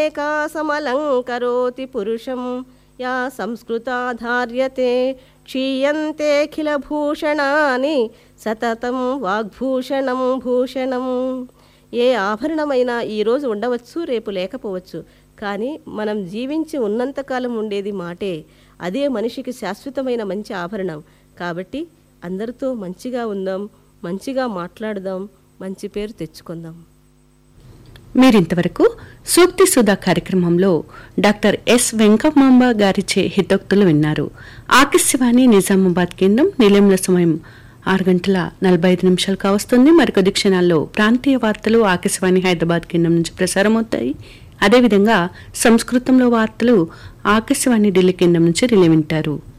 ఏకాసమలంకరోతి పురుషం యా సంస్కృతాధార్యతే క్షీయంతేఖిలభూషణాని సతతం వాగ్భూషణం భూషణం ఏ ఆభరణమైనా ఈరోజు ఉండవచ్చు రేపు లేకపోవచ్చు కానీ మనం జీవించి ఉన్నంతకాలం ఉండేది మాటే అదే మనిషికి శాశ్వతమైన మంచి ఆభరణం కాబట్టి అందరితో మంచిగా ఉందాం మంచిగా మాట్లాడదాం మంచి పేరు తెచ్చుకుందాం మీరింతవరకు సూక్తి సుధా కార్యక్రమంలో డాక్టర్ ఎస్ వెంకమ్మాంబ గారిచే హితోక్తులు విన్నారు ఆకాశవాణి నిజామాబాద్ కేంద్రం నిలయంలో సమయం ఆరు గంటల నలభై ఐదు నిమిషాలు కావస్తుంది మరికొద్ది క్షణాల్లో ప్రాంతీయ వార్తలు ఆకాశవాణి హైదరాబాద్ కేంద్రం నుంచి ప్రసారమవుతాయి అదేవిధంగా సంస్కృతంలో వార్తలు ఆకాశవాణి ఢిల్లీ కేంద్రం నుంచి రిలే వింటారు